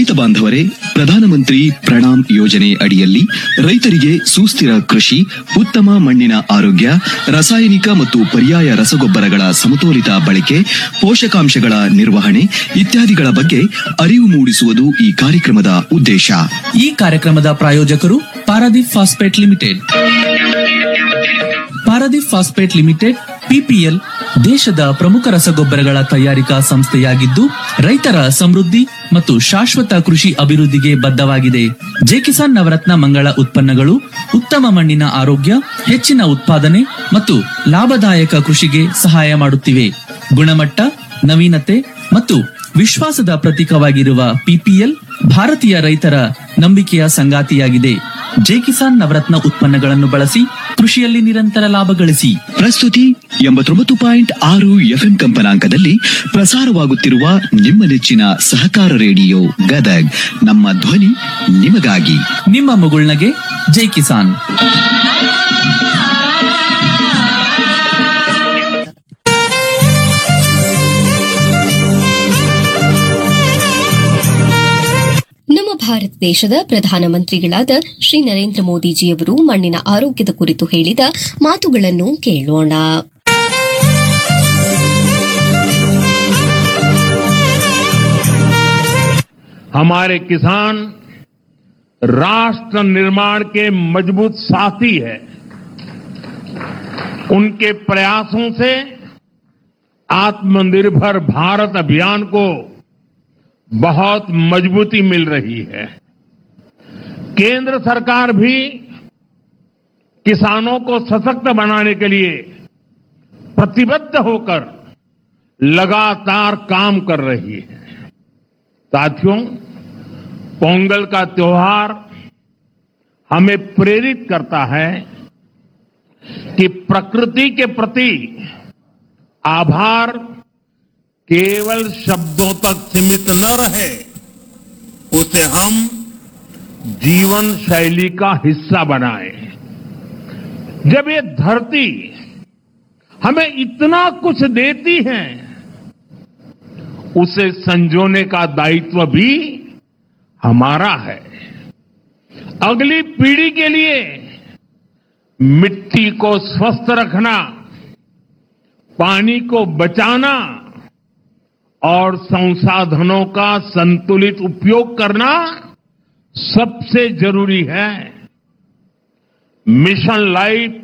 ರೈತ ಬಾಂಧವರೇ ಪ್ರಧಾನಮಂತ್ರಿ ಪ್ರಣಾಮ್ ಯೋಜನೆ ಅಡಿಯಲ್ಲಿ ರೈತರಿಗೆ ಸುಸ್ಥಿರ ಕೃಷಿ ಉತ್ತಮ ಮಣ್ಣಿನ ಆರೋಗ್ಯ ರಾಸಾಯನಿಕ ಮತ್ತು ಪರ್ಯಾಯ ರಸಗೊಬ್ಬರಗಳ ಸಮತೋಲಿತ ಬಳಕೆ ಪೋಷಕಾಂಶಗಳ ನಿರ್ವಹಣೆ ಇತ್ಯಾದಿಗಳ ಬಗ್ಗೆ ಅರಿವು ಮೂಡಿಸುವುದು ಈ ಕಾರ್ಯಕ್ರಮದ ಉದ್ದೇಶ ಈ ಕಾರ್ಯಕ್ರಮದ ಪ್ರಾಯೋಜಕರು Paradeep phosphate limited Paradeep phosphate limited PPL ದೇಶದ ಪ್ರಮುಖ ರಸಗೊಬ್ಬರಗಳ ತಯಾರಿಕಾ ಸಂಸ್ಥೆಯಾಗಿದ್ದು ರೈತರ ಸಮೃದ್ಧಿ ಮತ್ತು ಶಾಶ್ವತ ಕೃಷಿ ಅಭಿವೃದ್ಧಿಗೆ ಬದ್ಧವಾಗಿದೆ ಜೆಕಿಸಾನ್ ನವರತ್ನ ಮಂಗಳ ಉತ್ಪನ್ನಗಳು ಉತ್ತಮ ಮಣ್ಣಿನ ಆರೋಗ್ಯ ಹೆಚ್ಚಿನ ಉತ್ಪಾದನೆ ಮತ್ತು ಲಾಭದಾಯಕ ಕೃಷಿಗೆ ಸಹಾಯ ಮಾಡುತ್ತಿವೆ ಗುಣಮಟ್ಟ ನವೀನತೆ ಮತ್ತು ವಿಶ್ವಾಸದ ಪ್ರತೀಕವಾಗಿರುವ ಪಿಪಿಎಲ್ ಭಾರತೀಯ ರೈತರ ನಂಬಿಕೆಯ ಸಂಗಾತಿಯಾಗಿದೆ ಜೆ ಕಿಸಾನ್ ನವರತ್ನ ಉತ್ಪನ್ನಗಳನ್ನು ಬಳಸಿ ಕೃಷಿಯಲ್ಲಿ ನಿರಂತರ ಲಾಭ ಗಳಿಸಿ ಪ್ರಸ್ತುತಿ ಎಂಬತ್ತೊಂಬತ್ತು ಪಾಯಿಂಟ್ ಆರು ಎಫ್ಎಂ ಕಂಪನಾಂಕದಲ್ಲಿ ಪ್ರಸಾರವಾಗುತ್ತಿರುವ ನಿಮ್ಮ ನೆಚ್ಚಿನ ಸಹಕಾರ ರೇಡಿಯೋ ಗದಗ್ ನಮ್ಮ ಧ್ವನಿ ನಿಮಗಾಗಿ ನಿಮ್ಮ ಮುಗುಳ್ನಗೆ ಜೈ ಕಿಸಾನ್ ನಮ್ಮ ಭಾರತ ದೇಶದ ಪ್ರಧಾನಮಂತ್ರಿಗಳಾದ ಶ್ರೀ ನರೇಂದ್ರ ಮೋದಿಜಿಯವರು ಮಣ್ಣಿನ ಆರೋಗ್ಯದ ಕುರಿತು ಹೇಳಿದ ಮಾತುಗಳನ್ನು ಕೇಳೋಣ हमारे किसान राष्ट्र निर्माण के मजबूत साथी है उनके प्रयासों से आत्मनिर्भर भारत अभियान को बहुत मजबूती मिल रही है केंद्र सरकार भी किसानों को सशक्त बनाने के लिए प्रतिबद्ध होकर लगातार काम कर रही है साथियों पोंगल का त्योहार हमें प्रेरित करता है कि प्रकृति के प्रति आभार केवल शब्दों तक सीमित न रहे उसे हम जीवन शैली का हिस्सा बनाएं जब ये धरती हमें इतना कुछ देती है उसे संजोने का दायित्व भी हमारा है अगली पीढ़ी के लिए मिट्टी को स्वस्थ रखना पानी को बचाना और संसाधनों का संतुलित उपयोग करना सबसे जरूरी है मिशन लाइफ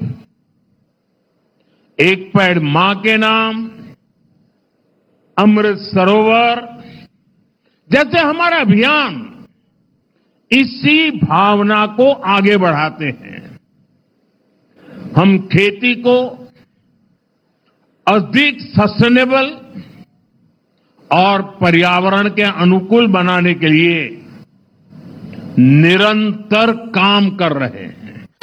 एक पेड़ मां के नाम अमृत सरोवर जैसे हमारा अभियान इसी भावना को आगे बढ़ाते हैं हम खेती को अधिक सस्टेनेबल और पर्यावरण के अनुकूल बनाने के लिए निरंतर काम कर रहे हैं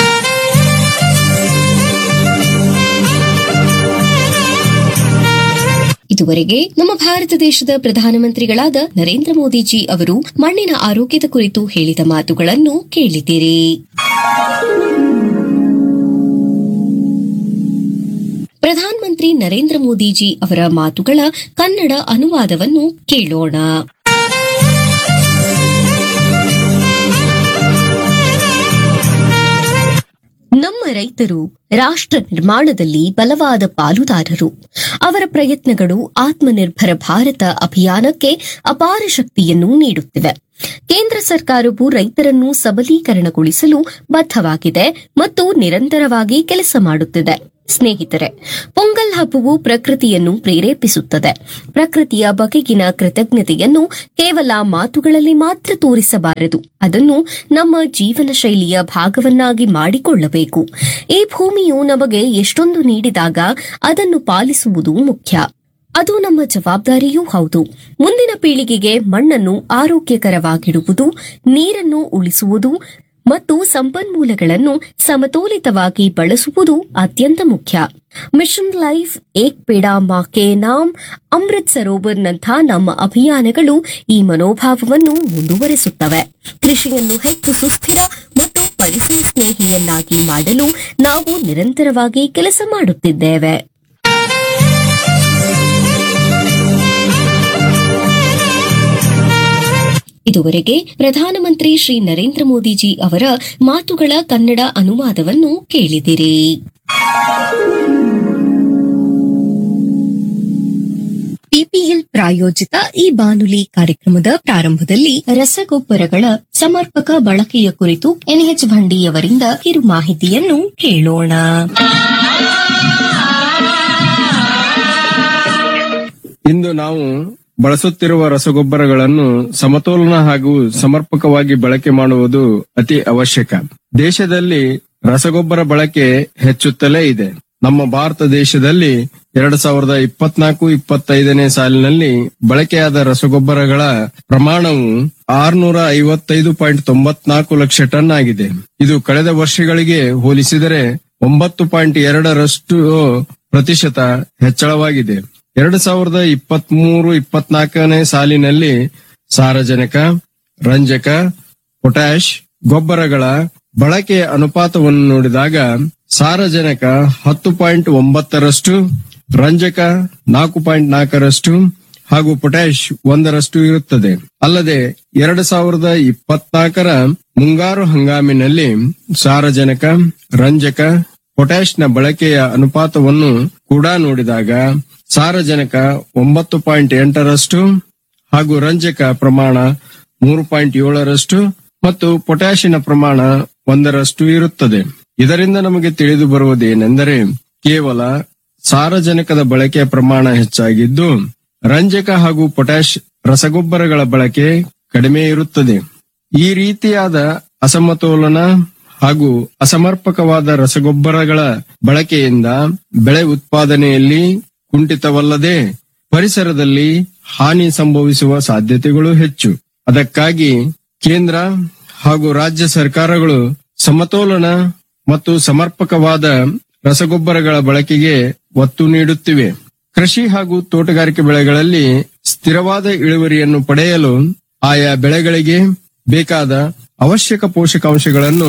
ಇದುವರೆಗೆ ನಮ್ಮ ಭಾರತ ದೇಶದ ಪ್ರಧಾನಮಂತ್ರಿಗಳಾದ ನರೇಂದ್ರ ಮೋದಿಜಿ ಅವರು ಮಣ್ಣಿನ ಆರೋಗ್ಯದ ಕುರಿತು ಹೇಳಿದ ಮಾತುಗಳನ್ನು ಕೇಳಿದಿರಿ ಪ್ರಧಾನಮಂತ್ರಿ ನರೇಂದ್ರ ಮೋದಿಜಿ ಅವರ ಮಾತುಗಳ ಕನ್ನಡ ಅನುವಾದವನ್ನು ಕೇಳೋಣ ನಮ್ಮ ರೈತರು ರಾಷ್ಟ್ರ ನಿರ್ಮಾಣದಲ್ಲಿ ಬಲವಾದ ಪಾಲುದಾರರು ಅವರ ಪ್ರಯತ್ನಗಳು ಆತ್ಮನಿರ್ಭರ ಭಾರತ ಅಭಿಯಾನಕ್ಕೆ ಅಪಾರ ಶಕ್ತಿಯನ್ನು ನೀಡುತ್ತಿವೆ ಕೇಂದ್ರ ಸರ್ಕಾರವು ರೈತರನ್ನು ಸಬಲೀಕರಣಗೊಳಿಸಲು ಬದ್ಧವಾಗಿದೆ ಮತ್ತು ನಿರಂತರವಾಗಿ ಕೆಲಸ ಮಾಡುತ್ತಿದೆ ಸ್ನೇಹಿತರೆ ಪೊಂಗಲ್ ಹಬ್ಬವು ಪ್ರಕೃತಿಯನ್ನು ಪ್ರೇರೇಪಿಸುತ್ತದೆ ಪ್ರಕೃತಿಯ ಬಗೆಗಿನ ಕೃತಜ್ಞತೆಯನ್ನು ಕೇವಲ ಮಾತುಗಳಲ್ಲಿ ಮಾತ್ರ ತೋರಿಸಬಾರದು ಅದನ್ನು ನಮ್ಮ ಜೀವನ ಶೈಲಿಯ ಭಾಗವನ್ನಾಗಿ ಮಾಡಿಕೊಳ್ಳಬೇಕು ಈ ಭೂಮಿಯು ನಮಗೆ ಎಷ್ಟೊಂದು ನೀಡಿದಾಗ ಅದನ್ನು ಪಾಲಿಸುವುದು ಮುಖ್ಯ ಅದು ನಮ್ಮ ಜವಾಬ್ದಾರಿಯೂ ಹೌದು ಮುಂದಿನ ಪೀಳಿಗೆಗೆ ಮಣ್ಣನ್ನು ಆರೋಗ್ಯಕರವಾಗಿಡುವುದು ನೀರನ್ನು ಉಳಿಸುವುದು ಮತ್ತು ಸಂಪನ್ಮೂಲಗಳನ್ನು ಸಮತೋಲಿತವಾಗಿ ಬಳಸುವುದು ಅತ್ಯಂತ ಮುಖ್ಯ ಮಿಷನ್ ಲೈಫ್ ಏಕ್ ಪೇಡಾ ಮಾ ಕೆ ನಾಮ್ ಅಮೃತ್ ಸರೋವರ್ನಂಥ ನಮ್ಮ ಅಭಿಯಾನಗಳು ಈ ಮನೋಭಾವವನ್ನು ಮುಂದುವರೆಸುತ್ತವೆ ಕೃಷಿಯನ್ನು ಹೆಚ್ಚು ಸುಸ್ಥಿರ ಮತ್ತು ಪರಿಸರ ಸ್ನೇಹಿಯನ್ನಾಗಿ ಮಾಡಲು ನಾವು ನಿರಂತರವಾಗಿ ಕೆಲಸ ಮಾಡುತ್ತಿದ್ದೇವೆ ಇದುವರೆಗೆ ಪ್ರಧಾನಮಂತ್ರಿ ಶ್ರೀ ನರೇಂದ್ರ ಮೋದಿಜಿ ಅವರ ಮಾತುಗಳ ಕನ್ನಡ ಅನುವಾದವನ್ನು ಕೇಳಿದಿರಿ ಪಿಪಿಎಲ್ ಪ್ರಾಯೋಜಿತ ಈ ಬಾನುಲಿ ಕಾರ್ಯಕ್ರಮದ ಪ್ರಾರಂಭದಲ್ಲಿ ರಸಗೊಬ್ಬರಗಳ ಸಮರ್ಪಕ ಬಳಕೆಯ ಕುರಿತು ಎನ್ಎಚ್ ಭಂಡಿಯವರಿಂದ ಕಿರು ಮಾಹಿತಿಯನ್ನು ಕೇಳೋಣ ಇಂದು ನಾವು ಬಳಸುತ್ತಿರುವ ರಸಗೊಬ್ಬರಗಳನ್ನು ಸಮತೋಲನ ಹಾಗೂ ಸಮರ್ಪಕವಾಗಿ ಬಳಕೆ ಮಾಡುವುದು ಅತಿ ಅವಶ್ಯಕ ದೇಶದಲ್ಲಿ ರಸಗೊಬ್ಬರ ಬಳಕೆ ಹೆಚ್ಚುತ್ತಲೇ ಇದೆ ನಮ್ಮ ಭಾರತ ದೇಶದಲ್ಲಿ ಎರಡ್ ಸಾವಿರದ ಇಪ್ಪತ್ನಾಲ್ಕು ಇಪ್ಪತ್ತೈದನೇ ಸಾಲಿನಲ್ಲಿ ಬಳಕೆಯಾದ ರಸಗೊಬ್ಬರಗಳ ಪ್ರಮಾಣವು ಆರ್ನೂರ ಐವತ್ತೈದು ಪಾಯಿಂಟ್ ತೊಂಬತ್ನಾಲ್ಕು ಲಕ್ಷ ಟನ್ ಆಗಿದೆ ಇದು ಕಳೆದ ವರ್ಷಗಳಿಗೆ ಹೋಲಿಸಿದರೆ ಒಂಬತ್ತು ಪಾಯಿಂಟ್ ಎರಡರಷ್ಟು ಪ್ರತಿಶತ ಹೆಚ್ಚಳವಾಗಿದೆ ಎರಡು ಸಾವಿರದ ಇಪ್ಪತ್ಮೂರು ಇಪ್ಪತ್ನಾಲ್ಕನೇ ಸಾಲಿನಲ್ಲಿ ಸಾರಜನಕ ರಂಜಕ ಪೊಟ್ಯಾಷ್ ಗೊಬ್ಬರಗಳ ಬಳಕೆಯ ಅನುಪಾತವನ್ನು ನೋಡಿದಾಗ ಸಾರಜನಕ ಹತ್ತು ಪಾಯಿಂಟ್ ಒಂಬತ್ತರಷ್ಟು ರಂಜಕ ನಾಲ್ಕು ಪಾಯಿಂಟ್ ನಾಲ್ಕರಷ್ಟು ಹಾಗೂ ಪೊಟ್ಯಾಷ್ ಒಂದರಷ್ಟು ಇರುತ್ತದೆ ಅಲ್ಲದೆ ಎರಡು ಸಾವಿರದ ಇಪ್ಪತ್ನಾಲ್ಕರ ಮುಂಗಾರು ಹಂಗಾಮಿನಲ್ಲಿ ಸಾರಜನಕ ರಂಜಕ ಪೊಟ್ಯಾಷ್ನ ಬಳಕೆಯ ಅನುಪಾತವನ್ನು ಕೂಡ ನೋಡಿದಾಗ ಸಾರಜನಕ ಒಂಬತ್ತು ಪಾಯಿಂಟ್ ಎಂಟರಷ್ಟು ಹಾಗೂ ರಂಜಕ ಪ್ರಮಾಣ ಮೂರು ಪಾಯಿಂಟ್ ಏಳರಷ್ಟು ಮತ್ತು ಪೊಟ್ಯಾಷಿನ ಪ್ರಮಾಣ ಒಂದರಷ್ಟು ಇರುತ್ತದೆ ಇದರಿಂದ ನಮಗೆ ತಿಳಿದು ಬರುವುದೇನೆಂದರೆ ಕೇವಲ ಸಾರಜನಕದ ಬಳಕೆಯ ಪ್ರಮಾಣ ಹೆಚ್ಚಾಗಿದ್ದು ರಂಜಕ ಹಾಗೂ ಪೊಟ್ಯಾಷ್ ರಸಗೊಬ್ಬರಗಳ ಬಳಕೆ ಕಡಿಮೆ ಇರುತ್ತದೆ ಈ ರೀತಿಯಾದ ಅಸಮತೋಲನ ಹಾಗೂ ಅಸಮರ್ಪಕವಾದ ರಸಗೊಬ್ಬರಗಳ ಬಳಕೆಯಿಂದ ಬೆಳೆ ಉತ್ಪಾದನೆಯಲ್ಲಿ ಕುಂಠಿತವಲ್ಲದೆ ಪರಿಸರದಲ್ಲಿ ಹಾನಿ ಸಂಭವಿಸುವ ಸಾಧ್ಯತೆಗಳು ಹೆಚ್ಚು ಅದಕ್ಕಾಗಿ ಕೇಂದ್ರ ಹಾಗೂ ರಾಜ್ಯ ಸರ್ಕಾರಗಳು ಸಮತೋಲನ ಮತ್ತು ಸಮರ್ಪಕವಾದ ರಸಗೊಬ್ಬರಗಳ ಬಳಕೆಗೆ ಒತ್ತು ನೀಡುತ್ತಿವೆ ಕೃಷಿ ಹಾಗೂ ತೋಟಗಾರಿಕೆ ಬೆಳೆಗಳಲ್ಲಿ ಸ್ಥಿರವಾದ ಇಳುವರಿಯನ್ನು ಪಡೆಯಲು ಆಯಾ ಬೆಳೆಗಳಿಗೆ ಬೇಕಾದ ಅವಶ್ಯಕ ಪೋಷಕಾಂಶಗಳನ್ನು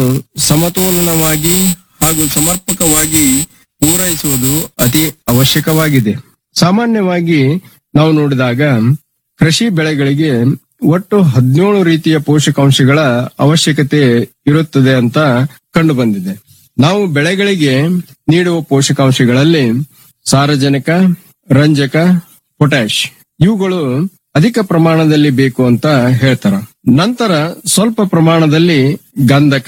ಸಮತೋಲನವಾಗಿ ಹಾಗೂ ಸಮರ್ಪಕವಾಗಿ ಪೂರೈಸುವುದು ಅತಿ ಅವಶ್ಯಕವಾಗಿದೆ ಸಾಮಾನ್ಯವಾಗಿ ನಾವು ನೋಡಿದಾಗ ಕೃಷಿ ಬೆಳೆಗಳಿಗೆ ಒಟ್ಟು ಹದಿನೇಳು ರೀತಿಯ ಪೋಷಕಾಂಶಗಳ ಅವಶ್ಯಕತೆ ಇರುತ್ತದೆ ಅಂತ ಕಂಡು ಬಂದಿದೆ ನಾವು ಬೆಳೆಗಳಿಗೆ ನೀಡುವ ಪೋಷಕಾಂಶಗಳಲ್ಲಿ ಸಾರಜನಕ ರಂಜಕ ಪೊಟ್ಯಾಷ್ ಇವುಗಳು ಅಧಿಕ ಪ್ರಮಾಣದಲ್ಲಿ ಬೇಕು ಅಂತ ಹೇಳ್ತಾರ ನಂತರ ಸ್ವಲ್ಪ ಪ್ರಮಾಣದಲ್ಲಿ ಗಂಧಕ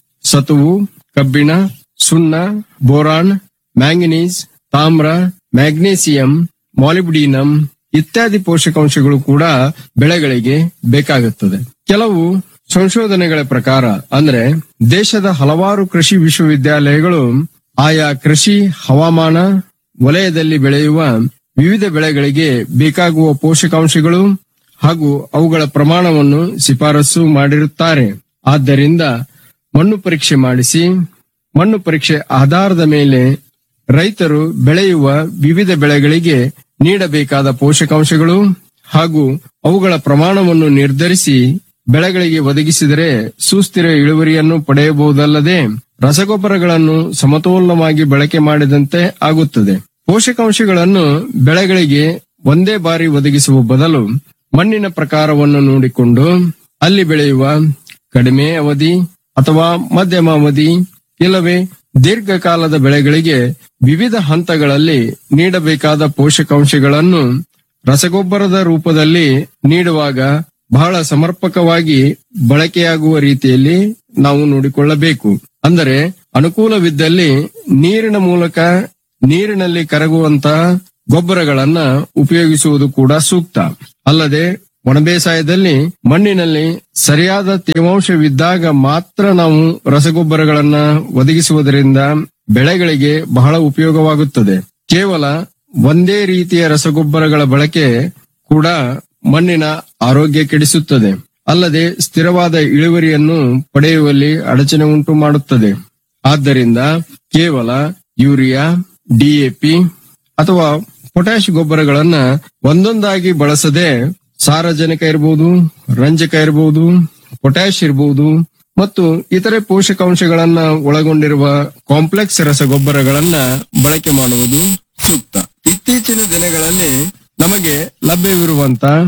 ಸತುವು ಕಬ್ಬಿಣ ಸುಣ್ಣ ಬೋರಾನ್ ಮ್ಯಾಂಗನೀಸ್ ತಾಮ್ರ ಮ್ಯಾಗ್ನೇಸಿಯಂ ಮಾಲಿಬ್ಡಿನಂ ಇತ್ಯಾದಿ ಪೋಷಕಾಂಶಗಳು ಕೂಡ ಬೆಳೆಗಳಿಗೆ ಬೇಕಾಗುತ್ತದೆ ಕೆಲವು ಸಂಶೋಧನೆಗಳ ಪ್ರಕಾರ ಅಂದ್ರೆ ದೇಶದ ಹಲವಾರು ಕೃಷಿ ವಿಶ್ವವಿದ್ಯಾಲಯಗಳು ಆಯಾ ಕೃಷಿ ಹವಾಮಾನ ವಲಯದಲ್ಲಿ ಬೆಳೆಯುವ ವಿವಿಧ ಬೆಳೆಗಳಿಗೆ ಬೇಕಾಗುವ ಪೋಷಕಾಂಶಗಳು ಹಾಗೂ ಅವುಗಳ ಪ್ರಮಾಣವನ್ನು ಶಿಫಾರಸು ಮಾಡಿರುತ್ತಾರೆ ಆದ್ದರಿಂದ ಮಣ್ಣು ಪರೀಕ್ಷೆ ಮಾಡಿಸಿ ಮಣ್ಣು ಪರೀಕ್ಷೆ ಆಧಾರದ ಮೇಲೆ ರೈತರು ಬೆಳೆಯುವ ವಿವಿಧ ಬೆಳೆಗಳಿಗೆ ನೀಡಬೇಕಾದ ಪೋಷಕಾಂಶಗಳು ಹಾಗೂ ಅವುಗಳ ಪ್ರಮಾಣವನ್ನು ನಿರ್ಧರಿಸಿ ಬೆಳೆಗಳಿಗೆ ಒದಗಿಸಿದರೆ ಸುಸ್ಥಿರ ಇಳುವರಿಯನ್ನು ಪಡೆಯಬಹುದಲ್ಲದೆ ರಸಗೊಬ್ಬರಗಳನ್ನು ಸಮತೋಲನವಾಗಿ ಬಳಕೆ ಮಾಡಿದಂತೆ ಆಗುತ್ತದೆ ಪೋಷಕಾಂಶಗಳನ್ನು ಬೆಳೆಗಳಿಗೆ ಒಂದೇ ಬಾರಿ ಒದಗಿಸುವ ಬದಲು ಮಣ್ಣಿನ ಪ್ರಕಾರವನ್ನು ನೋಡಿಕೊಂಡು ಅಲ್ಲಿ ಬೆಳೆಯುವ ಕಡಿಮೆ ಅವಧಿ ಅಥವಾ ಮಧ್ಯಮ ಅವಧಿ ಇಲ್ಲವೇ ದೀರ್ಘಕಾಲದ ಬೆಳೆಗಳಿಗೆ ವಿವಿಧ ಹಂತಗಳಲ್ಲಿ ನೀಡಬೇಕಾದ ಪೋಷಕಾಂಶಗಳನ್ನು ರಸಗೊಬ್ಬರದ ರೂಪದಲ್ಲಿ ನೀಡುವಾಗ ಬಹಳ ಸಮರ್ಪಕವಾಗಿ ಬಳಕೆಯಾಗುವ ರೀತಿಯಲ್ಲಿ ನಾವು ನೋಡಿಕೊಳ್ಳಬೇಕು ಅಂದರೆ ಅನುಕೂಲವಿದ್ದಲ್ಲಿ ನೀರಿನ ಮೂಲಕ ನೀರಿನಲ್ಲಿ ಕರಗುವಂತಹ ಗೊಬ್ಬರಗಳನ್ನ ಉಪಯೋಗಿಸುವುದು ಕೂಡ ಸೂಕ್ತ ಅಲ್ಲದೆ ಒಣಬೇಸಾಯದಲ್ಲಿ ಮಣ್ಣಿನಲ್ಲಿ ಸರಿಯಾದ ತೇವಾಂಶವಿದ್ದಾಗ ಮಾತ್ರ ನಾವು ರಸಗೊಬ್ಬರಗಳನ್ನ ಒದಗಿಸುವುದರಿಂದ ಬೆಳೆಗಳಿಗೆ ಬಹಳ ಉಪಯೋಗವಾಗುತ್ತದೆ ಕೇವಲ ಒಂದೇ ರೀತಿಯ ರಸಗೊಬ್ಬರಗಳ ಬಳಕೆ ಕೂಡ ಮಣ್ಣಿನ ಆರೋಗ್ಯ ಕೆಡಿಸುತ್ತದೆ ಅಲ್ಲದೆ ಸ್ಥಿರವಾದ ಇಳುವರಿಯನ್ನು ಪಡೆಯುವಲ್ಲಿ ಅಡಚಣೆ ಉಂಟು ಮಾಡುತ್ತದೆ ಆದ್ದರಿಂದ ಕೇವಲ ಯೂರಿಯಾ ಡಿಎಪಿ ಅಥವಾ ಪೊಟ್ಯಾಶ್ ಗೊಬ್ಬರಗಳನ್ನ ಒಂದೊಂದಾಗಿ ಬಳಸದೆ ಸಾರಜನಕ ಇರಬಹುದು ರಂಜಕ ಇರಬಹುದು ಪೊಟ್ಯಾಶ್ ಇರಬಹುದು ಮತ್ತು ಇತರೆ ಪೋಷಕಾಂಶಗಳನ್ನ ಒಳಗೊಂಡಿರುವ ಕಾಂಪ್ಲೆಕ್ಸ್ ರಸಗೊಬ್ಬರಗಳನ್ನ ಬಳಕೆ ಮಾಡುವುದು ಸೂಕ್ತ ಇತ್ತೀಚಿನ ದಿನಗಳಲ್ಲಿ ನಮಗೆ ಲಭ್ಯವಿರುವಂತ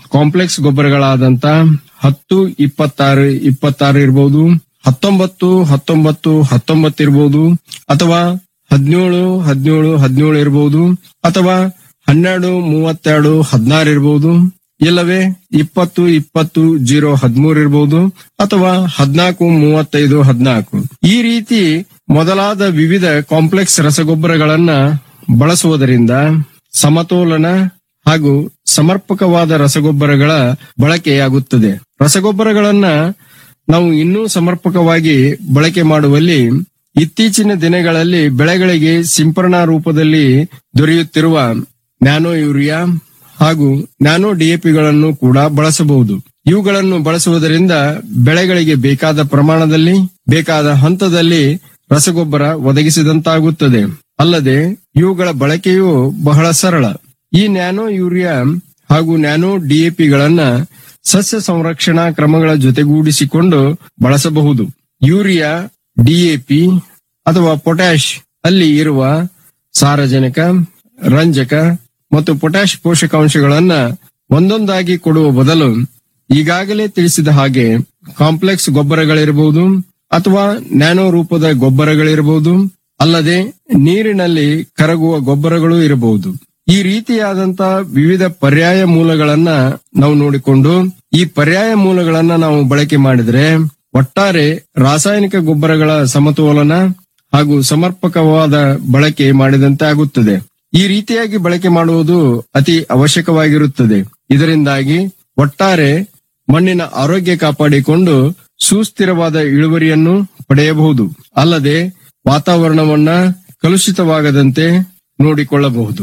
ಕಾಂಪ್ಲೆಕ್ಸ್ ಗೊಬ್ಬರಗಳಾದಂತ ಹತ್ತು ಇಪ್ಪತ್ತಾರು ಇಪ್ಪತ್ತಾರು ಇರಬಹುದು ಹತ್ತೊಂಬತ್ತು ಹತ್ತೊಂಬತ್ತು ಹತ್ತೊಂಬತ್ತು ಇರಬಹುದು ಅಥವಾ ಹದಿನೇಳು ಹದಿನೇಳು ಹದಿನೇಳು ಇರಬಹುದು ಅಥವಾ ಹನ್ನೆರಡು ಮೂವತ್ತೆರಡು ಹದಿನಾರು ಇರಬಹುದು ಇಲ್ಲವೇ ಇಪ್ಪತ್ತು ಇಪ್ಪತ್ತು ಜೀರೋ ಹದಿಮೂರು ಇರಬಹುದು ಅಥವಾ ಹದಿನಾಲ್ಕು ಮೂವತ್ತೈದು ಹದಿನಾಲ್ಕು ಈ ರೀತಿ ಮೊದಲಾದ ವಿವಿಧ ಕಾಂಪ್ಲೆಕ್ಸ್ ರಸಗೊಬ್ಬರಗಳನ್ನ ಬಳಸುವುದರಿಂದ ಸಮತೋಲನ ಹಾಗೂ ಸಮರ್ಪಕವಾದ ರಸಗೊಬ್ಬರಗಳ ಬಳಕೆಯಾಗುತ್ತದೆ ರಸಗೊಬ್ಬರಗಳನ್ನ ನಾವು ಇನ್ನೂ ಸಮರ್ಪಕವಾಗಿ ಬಳಕೆ ಮಾಡುವಲ್ಲಿ ಇತ್ತೀಚಿನ ದಿನಗಳಲ್ಲಿ ಬೆಳೆಗಳಿಗೆ ಸಿಂಪರಣಾ ರೂಪದಲ್ಲಿ ದೊರೆಯುತ್ತಿರುವ ನ್ಯಾನೋ ಯೂರಿಯಾ ಹಾಗೂ ನ್ಯಾನೋ ಡಿಎಪಿಗಳನ್ನು ಕೂಡ ಬಳಸಬಹುದು ಇವುಗಳನ್ನು ಬಳಸುವುದರಿಂದ ಬೆಳೆಗಳಿಗೆ ಬೇಕಾದ ಪ್ರಮಾಣದಲ್ಲಿ ಬೇಕಾದ ಹಂತದಲ್ಲಿ ರಸಗೊಬ್ಬರ ಒದಗಿಸಿದಂತಾಗುತ್ತದೆ ಅಲ್ಲದೆ ಇವುಗಳ ಬಳಕೆಯು ಬಹಳ ಸರಳ ಈ ನ್ಯಾನೋ ಯೂರಿಯಾ ಹಾಗೂ ನ್ಯಾನೋ ಡಿಎಪಿಗಳನ್ನ ಸಸ್ಯ ಸಂರಕ್ಷಣಾ ಕ್ರಮಗಳ ಜೊತೆಗೂಡಿಸಿಕೊಂಡು ಬಳಸಬಹುದು ಯೂರಿಯಾ ಡಿಎಪಿ ಅಥವಾ ಪೊಟ್ಯಾಶ್ ಅಲ್ಲಿ ಇರುವ ಸಾರಜನಕ ರಂಜಕ ಮತ್ತು ಪೊಟ್ಯಾಶ್ ಪೋಷಕಾಂಶಗಳನ್ನ ಒಂದೊಂದಾಗಿ ಕೊಡುವ ಬದಲು ಈಗಾಗಲೇ ತಿಳಿಸಿದ ಹಾಗೆ ಕಾಂಪ್ಲೆಕ್ಸ್ ಗೊಬ್ಬರಗಳಿರಬಹುದು ಅಥವಾ ನ್ಯಾನೋ ರೂಪದ ಗೊಬ್ಬರಗಳಿರಬಹುದು ಅಲ್ಲದೆ ನೀರಿನಲ್ಲಿ ಕರಗುವ ಗೊಬ್ಬರಗಳು ಇರಬಹುದು ಈ ರೀತಿಯಾದಂತ ವಿವಿಧ ಪರ್ಯಾಯ ಮೂಲಗಳನ್ನ ನಾವು ನೋಡಿಕೊಂಡು ಈ ಪರ್ಯಾಯ ಮೂಲಗಳನ್ನ ನಾವು ಬಳಕೆ ಮಾಡಿದ್ರೆ ಒಟ್ಟಾರೆ ರಾಸಾಯನಿಕ ಗೊಬ್ಬರಗಳ ಸಮತೋಲನ ಹಾಗೂ ಸಮರ್ಪಕವಾದ ಬಳಕೆ ಮಾಡಿದಂತೆ ಆಗುತ್ತದೆ ಈ ರೀತಿಯಾಗಿ ಬಳಕೆ ಮಾಡುವುದು ಅತಿ ಅವಶ್ಯಕವಾಗಿರುತ್ತದೆ ಇದರಿಂದಾಗಿ ಒಟ್ಟಾರೆ ಮಣ್ಣಿನ ಆರೋಗ್ಯ ಕಾಪಾಡಿಕೊಂಡು ಸುಸ್ಥಿರವಾದ ಇಳುವರಿಯನ್ನು ಪಡೆಯಬಹುದು ಅಲ್ಲದೆ ವಾತಾವರಣವನ್ನ ಕಲುಷಿತವಾಗದಂತೆ ನೋಡಿಕೊಳ್ಳಬಹುದು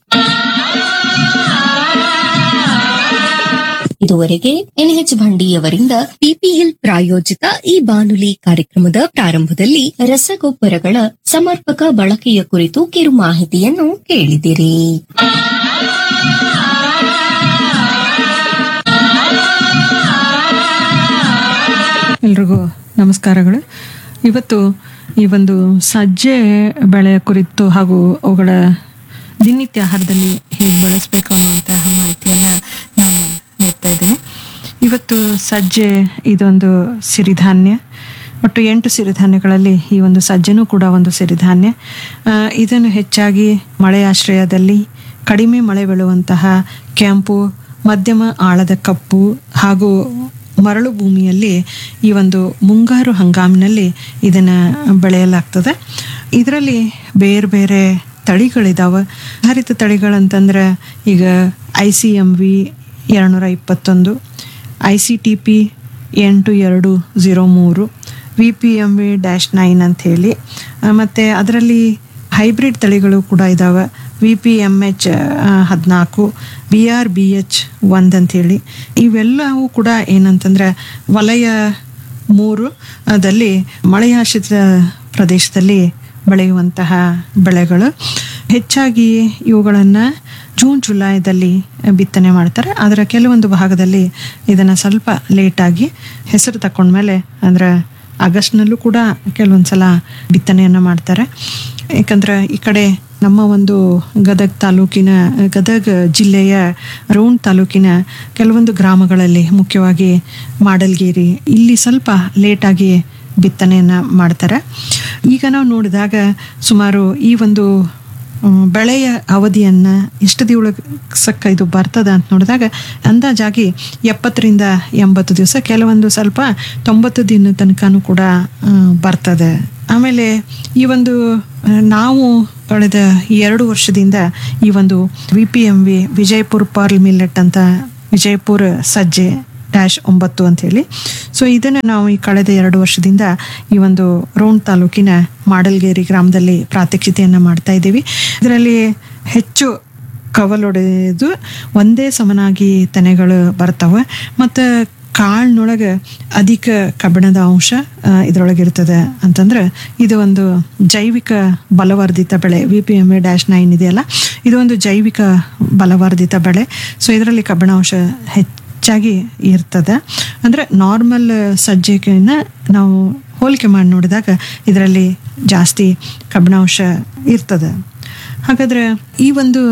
ಇದುವರೆಗೆ ಎನ್ಎಚ್ ಭಂಡಿಯವರಿಂದ ಪಿಪಿಎಲ್ ಪ್ರಾಯೋಜಿತ ಈ ಬಾನುಲಿ ಕಾರ್ಯಕ್ರಮದ ಪ್ರಾರಂಭದಲ್ಲಿ ರಸಗೊಬ್ಬರಗಳ ಸಮರ್ಪಕ ಬಳಕೆಯ ಕುರಿತು ಕಿರು ಮಾಹಿತಿಯನ್ನು ಕೇಳಿದಿರಿ ಎಲ್ರಿಗೂ ನಮಸ್ಕಾರಗಳು ಇವತ್ತು ಈ ಒಂದು ಸಜ್ಜೆ ಬೆಳೆಯ ಕುರಿತು ಹಾಗೂ ಅವುಗಳ ದಿನನಿತ್ಯ ಆಹಾರದಲ್ಲಿ ಹೇಗೆ ಬಳಸಬೇಕು ಅನ್ನುವಂತಹ ಮಾಹಿತಿಯನ್ನು ನಾನು ನೀಡ್ತಾ ಇದ್ದೇನೆ ಇವತ್ತು ಸಜ್ಜೆ ಇದೊಂದು ಸಿರಿಧಾನ್ಯ ಒಟ್ಟು ಎಂಟು ಸಿರಿಧಾನ್ಯಗಳಲ್ಲಿ ಈ ಒಂದು ಸಜ್ಜೆನೂ ಕೂಡ ಒಂದು ಸಿರಿಧಾನ್ಯ ಆ, ಇದನ್ನು ಹೆಚ್ಚಾಗಿ ಮಳೆಯಾಶ್ರಯದಲ್ಲಿ ಕಡಿಮೆ ಮಳೆ ಬೀಳುವಂತಹ ಕೆಂಪು ಮಧ್ಯಮ ಆಳದ ಕಪ್ಪು ಹಾಗೂ ಮರಳು ಭೂಮಿಯಲ್ಲಿ ಈ ಒಂದು ಮುಂಗಾರು ಹಂಗಾಮಿನಲ್ಲಿ ಇದನ್ನು ಬೆಳೆಯಲಾಗ್ತದೆ ಇದರಲ್ಲಿ ಬೇರೆ ಬೇರೆ ತಳಿಗಳಿದಾವೆ ಹರಿತ ತಳಿಗಳಂತಂದ್ರೆ ಈಗ ಐ ಸಿ ಎಮ್ ವಿ ಎರಡುನೂರ ಇಪ್ಪತ್ತೊಂದು ಐ ಸಿ ಟಿ ಪಿ ಎಂಟು ಎರಡು ಝೀರೋ ಮೂರು V P M V dash nine ಅಂಥೇಳಿ ಮತ್ತು ಅದರಲ್ಲಿ ಹೈಬ್ರಿಡ್ ತಳಿಗಳು ಕೂಡ ಇದ್ದಾವೆ ವಿ ಪಿ ಎಮ್ ಎಚ್ ಹದಿನಾಲ್ಕು ಬಿ ಆರ್ ಬಿ ಎಚ್ ಒಂದು ಅಂಥೇಳಿ ಇವೆಲ್ಲವೂ ಕೂಡ ಏನಂತಂದ್ರೆ ವಲಯ ಮೂರು ದಲ್ಲಿ ಮಳೆಯಾಶ್ರಿತ ಪ್ರದೇಶದಲ್ಲಿ ಬೆಳೆಯುವಂತಹ ಬೆಳೆಗಳು ಹೆಚ್ಚಾಗಿ ಇವುಗಳನ್ನು ಜೂನ್ ಜುಲೈದಲ್ಲಿ ಬಿತ್ತನೆ ಮಾಡ್ತಾರೆ ಅದರ ಕೆಲವೊಂದು ಭಾಗದಲ್ಲಿ ಇದನ್ನು ಸ್ವಲ್ಪ ಲೇಟಾಗಿ ಹೆಸರು ತಕೊಂಡ್ಮೇಲೆ ಅಂದರೆ ಆಗಸ್ಟ್ನಲ್ಲೂ ಕೂಡ ಕೆಲವೊಂದು ಸಲ ಬಿತ್ತನೆಯನ್ನು ಮಾಡ್ತಾರೆ ಯಾಕಂದ್ರೆ ಈ ಕಡೆ ನಮ್ಮ ಒಂದು ಗದಗ ತಾಲೂಕಿನ ಗದಗ ಜಿಲ್ಲೆಯ ರೋಣ್ ತಾಲೂಕಿನ ಕೆಲವೊಂದು ಗ್ರಾಮಗಳಲ್ಲಿ ಮುಖ್ಯವಾಗಿ ಮಾಡಲ್ಗೇರಿ ಇಲ್ಲಿ ಸ್ವಲ್ಪ ಲೇಟಾಗಿ ಬಿತ್ತನೆಯನ್ನು ಮಾಡ್ತಾರೆ ಈಗ ನಾವು ನೋಡಿದಾಗ ಸುಮಾರು ಈ ಒಂದು ಮ್, ಬೆಳೆಯ ಅವಧಿಯನ್ನು ಎಷ್ಟು ದಿವಸಕ್ಕೆ ಇದು ಬರ್ತದ ಅಂತ ನೋಡಿದಾಗ ಅಂದಾಜಾಗಿ ಎಪ್ಪತ್ತರಿಂದ ಎಂಬತ್ತು ದಿವಸ ಕೆಲವೊಂದು ಸ್ವಲ್ಪ ತೊಂಬತ್ತು ದಿನ ತನಕನೂ ಕೂಡ ಆ, ಬರ್ತದೆ ಆಮೇಲೆ ಈ ಒಂದು ಆ, ನಾವು ಕಳೆದ ಎರಡು ವರ್ಷದಿಂದ ಈ ಒಂದು V P M V Vijayapura pearl millet ಅಂತ ವಿಜಯಪುರ ಸಜ್ಜೆ ಡ್ಯಾಶ್ ಒಂಬತ್ತು ಅಂಥೇಳಿ ಸೊ ಇದನ್ನು ನಾವು ಈ ಕಳೆದ ಎರಡು ವರ್ಷದಿಂದ ಈ ಒಂದು ರೋಣ್ ತಾಲೂಕಿನ ಮಾಡಲ್ಗೇರಿ ಗ್ರಾಮದಲ್ಲಿ ಪ್ರಾತ್ಯಕ್ಷಿತೆಯನ್ನು ಮಾಡ್ತಾ ಇದ್ದೀವಿ ಇದರಲ್ಲಿ ಹೆಚ್ಚು ಕವಲೊಡೆದು ಒಂದೇ ಸಮನಾಗಿ ತೆನೆಗಳು ಬರ್ತವೆ ಮತ್ತು ಕಾಳಿನೊಳಗೆ ಅಧಿಕ ಕಬ್ಬಿಣದ ಅಂಶ ಇದರೊಳಗೆ ಇರ್ತದೆ ಅಂತಂದ್ರೆ ಇದು ಒಂದು ಜೈವಿಕ ಬಲವರ್ಧಿತ ಬೆಳೆ V P M A dash nine ಇದೆಯಲ್ಲ ಇದು ಒಂದು ಜೈವಿಕ ಬಲವರ್ಧಿತ ಬೆಳೆ ಸೊ ಇದರಲ್ಲಿ ಕಬ್ಬಿಣಾಂಶ ಹೆಚ್ಚಾಗಿ ಇರ್ತದೆ ಅಂದರೆ ನಾರ್ಮಲ್ ಸಜ್ಜಿಗೆನ ನಾವು ಹೋಲಿಕೆ ಮಾಡಿ ನೋಡಿದಾಗ ಇದರಲ್ಲಿ ಜಾಸ್ತಿ ಕಬ್ಬಿಣಾಂಶ ಇರ್ತದೆ ಹಾಗಾದ್ರೆ ಈ ಒಂದು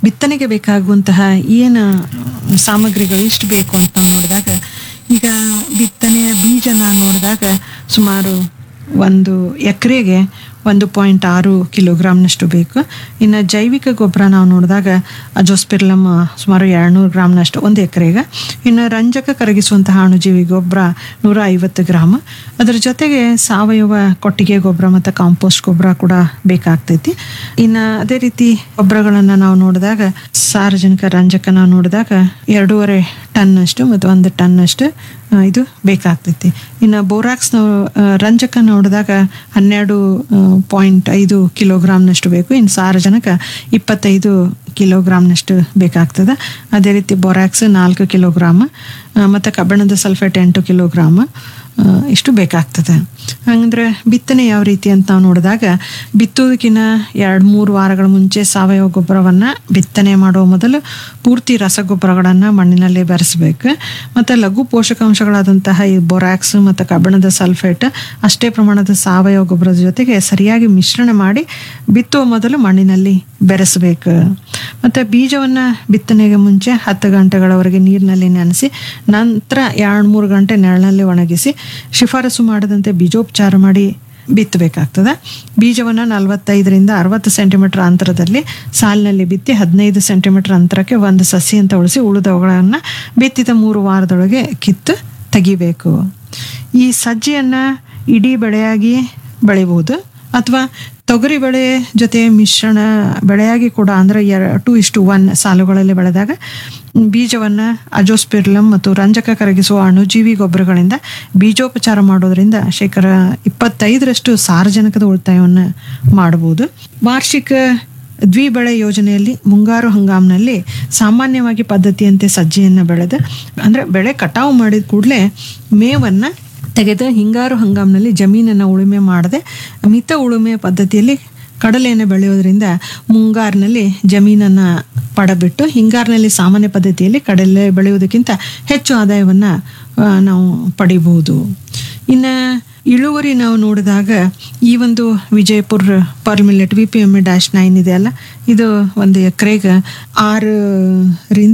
ಬಿತ್ತನೆಗೆ ಬೇಕಾಗುವಂತಹ ಏನು ಸಾಮಗ್ರಿಗಳು ಎಷ್ಟು ಬೇಕು ಅಂತ ನಾವು ನೋಡಿದಾಗ ಈಗ ಬಿತ್ತನೆಯ ಬೀಜನ ನೋಡಿದಾಗ ಸುಮಾರು ಒಂದು ಎಕರೆಗೆ ಒಂದು ಪಾಯಿಂಟ್ ಆರು ಕಿಲೋಗ್ರಾಮ್ನಷ್ಟು ಬೇಕು ಇನ್ನು ಜೈವಿಕ ಗೊಬ್ಬರ ನಾವು ನೋಡಿದಾಗ ಅಜೋಸ್ಪಿರ್ಲಮ್ ಸುಮಾರು ಎರಡುನೂರು ಗ್ರಾಮ್ನಷ್ಟು ಒಂದು ಎಕರೆಗೆ ಇನ್ನು ರಂಜಕ ಕರಗಿಸುವಂತಹ ಅಣುಜೀವಿ ಗೊಬ್ಬರ ನೂರ ಐವತ್ತು ಗ್ರಾಮ್ ಅದರ ಜೊತೆಗೆ ಸಾವಯವ ಕೊಟ್ಟಿಗೆ ಗೊಬ್ಬರ ಮತ್ತು ಕಾಂಪೋಸ್ಟ್ ಗೊಬ್ಬರ ಕೂಡ ಬೇಕಾಗ್ತೈತಿ ಇನ್ನು ಅದೇ ರೀತಿ ಗೊಬ್ಬರಗಳನ್ನು ನಾವು ನೋಡಿದಾಗ ಸಾರ್ವಜನಿಕ ರಂಜಕ ನಾವು ನೋಡಿದಾಗ ಎರಡೂವರೆ ಟನ್ ಅಷ್ಟು ಮತ್ತು ಒಂದು ಟನ್ ಅಷ್ಟು ಆ, ಇದು ಬೇಕಾಗ್ತೈತಿ ಇನ್ನು ಬೋರಾಕ್ಸ್ ನಾವು ಆ, ರಂಜಕ ನೋಡಿದಾಗ ಹನ್ನೆರಡು ಪಾಯಿಂಟ್ ಐದು ಕಿಲೋಗ್ರಾಮ್ನಷ್ಟು ಬೇಕು ಇನ್ನು ಸಾರಜನಕ ಇಪ್ಪತ್ತೈದು ಕಿಲೋಗ್ರಾಮ್ನಷ್ಟು ಬೇಕಾಗ್ತದೆ ಅದೇ ರೀತಿ ಬೊರಾಕ್ಸ್ ನಾಲ್ಕು ಕಿಲೋಗ್ರಾಮ್ ಮತ್ತು ಕಬ್ಬಿಣದ ಸಲ್ಫೇಟ್ ಎಂಟು ಕಿಲೋಗ್ರಾಮ್ ಆ, ಇಷ್ಟು ಬೇಕಾಗ್ತದೆ ಹಂಗಂದ್ರೆ ಬಿತ್ತನೆ ಯಾವ ರೀತಿ ಅಂತ ನಾವು ನೋಡಿದಾಗ ಬಿತ್ತೋದಕ್ಕಿಂತ ಎರಡು ಮೂರು ವಾರಗಳ ಮುಂಚೆ ಸಾವಯವ ಗೊಬ್ಬರವನ್ನು ಬಿತ್ತನೆ ಮಾಡೋ ಮೊದಲು ಪೂರ್ತಿ ರಸಗೊಬ್ಬರಗಳನ್ನು ಮಣ್ಣಿನಲ್ಲಿ ಬೆರೆಸಬೇಕು ಮತ್ತು ಲಘು ಪೋಷಕಾಂಶಗಳಾದಂತಹ ಈ ಬೊರಾಕ್ಸ್ ಮತ್ತು ಕಬ್ಬಿಣದ ಸಲ್ಫೇಟ್ ಅಷ್ಟೇ ಪ್ರಮಾಣದ ಸಾವಯವ ಗೊಬ್ಬರದ ಜೊತೆಗೆ ಸರಿಯಾಗಿ ಮಿಶ್ರಣ ಮಾಡಿ ಬಿತ್ತುವ ಮೊದಲು ಮಣ್ಣಿನಲ್ಲಿ ಬೆರೆಸಬೇಕು ಮತ್ತು ಬೀಜವನ್ನು ಬಿತ್ತನೆಗೆ ಮುಂಚೆ ಹತ್ತು ಗಂಟೆಗಳವರೆಗೆ ನೀರಿನಲ್ಲಿ ನೆನೆಸಿ ನಂತರ ಎರಡು ಮೂರು ಗಂಟೆ ನೆರಳಿನಲ್ಲಿ ಒಣಗಿಸಿ ಶಿಫಾರಸು ಮಾಡದಂತೆ ಬೀಜೋಪಚಾರ ಮಾಡಿ ಬಿತ್ತಬೇಕಾಗ್ತದೆ ಬೀಜವನ್ನು ನಲವತ್ತೈದರಿಂದ ಅರವತ್ತು ಸೆಂಟಿಮೀಟರ್ ಅಂತರದಲ್ಲಿ ಸಾಲಿನಲ್ಲಿ ಬಿತ್ತಿ ಹದಿನೈದು ಸೆಂಟಿಮೀಟರ್ ಅಂತರಕ್ಕೆ ಒಂದು ಸಸಿ ಅಂತ ಉಳಿಸಿ ಉಳಿದವುಗಳನ್ನು ಬಿತ್ತಿದ ಮೂರು ವಾರದೊಳಗೆ ಕಿತ್ತು ತೆಗಿಬೇಕು ಈ ಸಜ್ಜೆಯನ್ನು ಇಡೀ ಬೆಳೆಯಾಗಿ ಬೆಳಿಬೋದು ಅಥವಾ ತೊಗರಿ ಬೆಳೆ ಜೊತೆ ಮಿಶ್ರಣ ಬೆಳೆಯಾಗಿ ಕೂಡ ಅಂದರೆ ಎರ ಟು ಇಷ್ಟು ಒನ್ ಸಾಲುಗಳಲ್ಲಿ ಬೆಳೆದಾಗ ಬೀಜವನ್ನು ಅಜೋಸ್ಪಿರ್ಲಮ್ ಮತ್ತು ರಂಜಕ ಕರಗಿಸುವ ಅಣುಜೀವಿ ಗೊಬ್ಬರಗಳಿಂದ ಬೀಜೋಪಚಾರ ಮಾಡೋದ್ರಿಂದ ಶೇಕಡ ಇಪ್ಪತ್ತೈದರಷ್ಟು ಸಾರಜನಕದ ಉಳಿತಾಯವನ್ನು ಮಾಡಬಹುದು ವಾರ್ಷಿಕ ದ್ವಿಬೆಳೆ ಯೋಜನೆಯಲ್ಲಿ ಮುಂಗಾರು ಹಂಗಾಮಿನಲ್ಲಿ ಸಾಮಾನ್ಯವಾಗಿ ಪದ್ಧತಿಯಂತೆ ಸಜ್ಜೆಯನ್ನು ಬೆಳೆದು ಅಂದರೆ ಬೆಳೆ ಕಟಾವು ಮಾಡಿದ ಕೂಡಲೇ ಮೇವನ್ನು ತೆಗೆದು ಹಿಂಗಾರು ಹಂಗಾಮಿನಲ್ಲಿ ಜಮೀನನ್ನು ಉಳುಮೆ ಮಾಡದೆ ಮಿತ ಉಳುಮೆ ಪದ್ಧತಿಯಲ್ಲಿ ಕಡಲೆಯನ್ನು ಬೆಳೆಯೋದ್ರಿಂದ ಮುಂಗಾರಿನಲ್ಲಿ ಜಮೀನನ್ನು ಪಡಬಿಟ್ಟು ಹಿಂಗಾರಿನಲ್ಲಿ ಸಾಮಾನ್ಯ ಪದ್ಧತಿಯಲ್ಲಿ ಕಡಲೆ ಬೆಳೆಯುವುದಕ್ಕಿಂತ ಹೆಚ್ಚು ಆದಾಯವನ್ನು ಆ, ನಾವು ಪಡಿಬಹುದು ಇನ್ನು ಇಳುವರಿ ನಾವು ನೋಡಿದಾಗ ಈ ಒಂದು Vijayapura pearl millet V P M A dash nine ಇದೆ ಅಲ್ಲ ಇದು ಒಂದು ಎಕರೆಗೆ ಆರರಿಂದ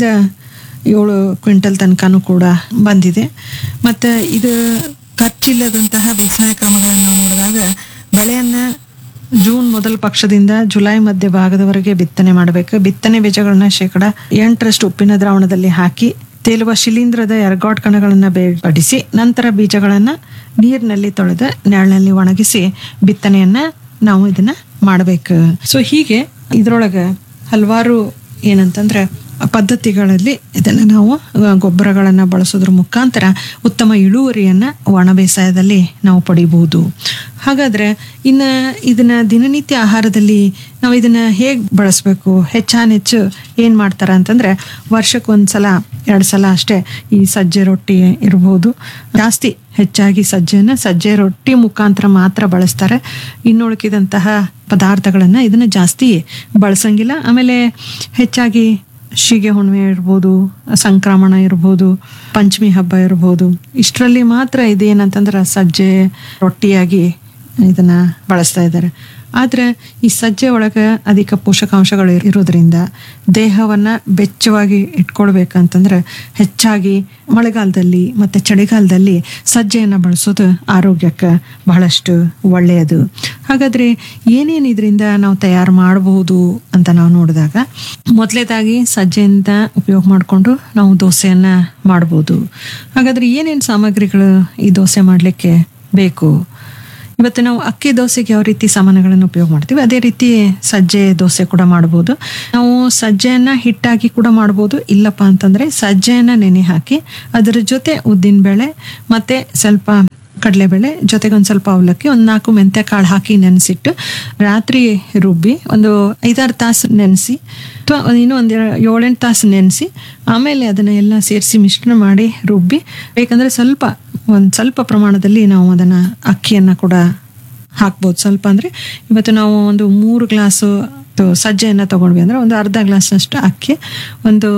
ಏಳು ಕ್ವಿಂಟಲ್ ತನಕನೂ ಕೂಡ ಬಂದಿದೆ ಮತ್ತು ಇದು ಖರ್ಚಿಲ್ಲದಂತಹ ಬೇಸಾಯ ಕ್ರಮಗಳನ್ನು ನಾವು ನೋಡಿದಾಗ ಬೆಳೆಯನ್ನು ಜೂನ್ ಮೊದಲ ಪಕ್ಷದಿಂದ ಜುಲೈ ಮಧ್ಯ ಭಾಗದವರೆಗೆ ಬಿತ್ತನೆ ಮಾಡಬೇಕು ಬಿತ್ತನೆ ಬೀಜಗಳನ್ನ ಶೇಕಡ ಎಂಟರಷ್ಟು ಉಪ್ಪಿನ ದ್ರಾವಣದಲ್ಲಿ ಹಾಕಿ ತೇಲುವ ಶಿಲೀಂಧ್ರದ ಎರ್ಗಾಟ್ ಕಣಗಳನ್ನು ಬೇರ್ಪಡಿಸಿ ನಂತರ ಬೀಜಗಳನ್ನು ನೀರಿನಲ್ಲಿ ತೊಳೆದು ನೆರಳಿನಲ್ಲಿ ಒಣಗಿಸಿ ಬಿತ್ತನೆಯನ್ನ ನಾವು ಇದನ್ನ ಮಾಡಬೇಕು ಸೊ ಹೀಗೆ ಇದ್ರೊಳಗೆ ಹಲವಾರು ಏನಂತಂದ್ರೆ ಪದ್ಧತಿಗಳಲ್ಲಿ ಇದನ್ನು ನಾವು ಆ, ಗೊಬ್ಬರಗಳನ್ನು ಬಳಸೋದ್ರ ಮುಖಾಂತರ ಉತ್ತಮ ಇಳುವರಿಯನ್ನು ಒಣ ಬೇಸಾಯದಲ್ಲಿ ನಾವು ಪಡಿಬಹುದು ಹಾಗಾದ್ರೆ ಇನ್ನು ಇದನ್ನ ದಿನನಿತ್ಯ ಆಹಾರದಲ್ಲಿ ನಾವು ಇದನ್ನ ಹೇಗೆ ಬಳಸಬೇಕು ಹೆಚ್ಚಾನೆಚ್ಚು ಏನು ಮಾಡ್ತಾರೆ ಅಂತಂದ್ರೆ ವರ್ಷಕ್ಕೆ ಒಂದು ಸಲ ಎರಡು ಸಲ ಅಷ್ಟೇ ಈ ಸಜ್ಜೆ ರೊಟ್ಟಿ ಇರ್ಬೋದು ಜಾಸ್ತಿ ಹೆಚ್ಚಾಗಿ ಸಜ್ಜೆನ ಸಜ್ಜೆ ರೊಟ್ಟಿ ಮುಖಾಂತರ ಮಾತ್ರ ಬಳಸ್ತಾರೆ ಇನ್ನುಳಿಕಿದಂತಹ ಪದಾರ್ಥಗಳನ್ನು ಇದನ್ನ ಜಾಸ್ತಿ ಬಳಸಂಗಿಲ್ಲ ಆಮೇಲೆ ಹೆಚ್ಚಾಗಿ ಶಿಗೆ ಹುಣ್ಣಿಮೆ ಇರ್ಬೋದು ಸಂಕ್ರಮಣ ಇರ್ಬೋದು ಪಂಚಮಿ ಹಬ್ಬ ಇರ್ಬೋದು ಇಷ್ಟರಲ್ಲಿ ಮಾತ್ರ ಇದೇನಂತಂದ್ರೆ ಸಜ್ಜೆ ರೊಟ್ಟಿಯಾಗಿ ಇದನ್ನ ಬಳಸ್ತಾ ಇದ್ದಾರೆ ಆದರೆ ಈ ಸಜ್ಜೆ ಒಳಗೆ ಅಧಿಕ ಪೋಷಕಾಂಶಗಳು ಇರೋದ್ರಿಂದ ದೇಹವನ್ನು ಬೆಚ್ಚವಾಗಿ ಇಟ್ಕೊಳ್ಬೇಕಂತಂದ್ರೆ ಹೆಚ್ಚಾಗಿ ಮಳೆಗಾಲದಲ್ಲಿ ಮತ್ತು ಚಳಿಗಾಲದಲ್ಲಿ ಸಜ್ಜೆಯನ್ನು ಬಳಸೋದು ಆರೋಗ್ಯಕ್ಕೆ ಬಹಳಷ್ಟು ಒಳ್ಳೆಯದು ಹಾಗಾದರೆ ಏನೇನು ಇದರಿಂದ ನಾವು ತಯಾರು ಮಾಡಬಹುದು ಅಂತ ನಾವು ನೋಡಿದಾಗ ಮೊದಲೇದಾಗಿ ಸಜ್ಜೆಯಿಂದ ಉಪಯೋಗ ಮಾಡಿಕೊಂಡು ನಾವು ದೋಸೆಯನ್ನು ಮಾಡ್ಬೋದು ಹಾಗಾದರೆ ಏನೇನು ಸಾಮಗ್ರಿಗಳು ಈ ದೋಸೆ ಮಾಡಲಿಕ್ಕೆ ಬೇಕು ಇವತ್ತು ನಾವು ಅಕ್ಕಿ ದೋಸೆಗೆ ಯಾವ ರೀತಿ ಸಾಮಾನುಗಳನ್ನು ಉಪಯೋಗ ಮಾಡ್ತೀವಿ ಅದೇ ರೀತಿ ಸಜ್ಜೆ ದೋಸೆ ಕೂಡ ಮಾಡ್ಬೋದು ನಾವು ಸಜ್ಜೆಯನ್ನ ಹಿಟ್ಟಾಗಿ ಕೂಡ ಮಾಡ್ಬೋದು ಇಲ್ಲಪ್ಪ ಅಂತಂದ್ರೆ ಸಜ್ಜೆಯನ್ನ ನೆನೆ ಹಾಕಿ ಅದರ ಜೊತೆ ಉದ್ದಿನ ಬೇಳೆ ಮತ್ತೆ ಸ್ವಲ್ಪ ಕಡಲೆಬೇಳೆ ಜೊತೆಗೆ ಒಂದು ಸ್ವಲ್ಪ ಅವಲಕ್ಕಿ ಒಂದು ನಾಲ್ಕು ಮೆಂತ್ಯ ಕಾಳು ಹಾಕಿ ನೆನೆಸಿಟ್ಟು ರಾತ್ರಿ ರುಬ್ಬಿ ಒಂದು ಐದಾರು ತಾಸು ನೆನೆಸಿ ಅಥವಾ ಇನ್ನೂ ಒಂದು ಏಳೆಂಟು ತಾಸು ನೆನೆಸಿ ಆಮೇಲೆ ಅದನ್ನು ಎಲ್ಲ ಸೇರಿಸಿ ಮಿಶ್ರಣ ಮಾಡಿ ರುಬ್ಬಿ ಬೇಕಂದ್ರೆ ಸ್ವಲ್ಪ ಒಂದು ಸ್ವಲ್ಪ ಪ್ರಮಾಣದಲ್ಲಿ ನಾವು ಅದನ್ನು ಅಕ್ಕಿಯನ್ನು ಕೂಡ ಹಾಕ್ಬೋದು ಸ್ವಲ್ಪ ಅಂದರೆ ಇವತ್ತು ನಾವು ಒಂದು ಮೂರು ಗ್ಲಾಸು ಸಜ್ಜೆಯನ್ನು ತಗೊಂಡ್ವಿ ಅಂದರೆ ಒಂದು ಅರ್ಧ ಗ್ಲಾಸ್ನಷ್ಟು ಅಕ್ಕಿ ಒಂದು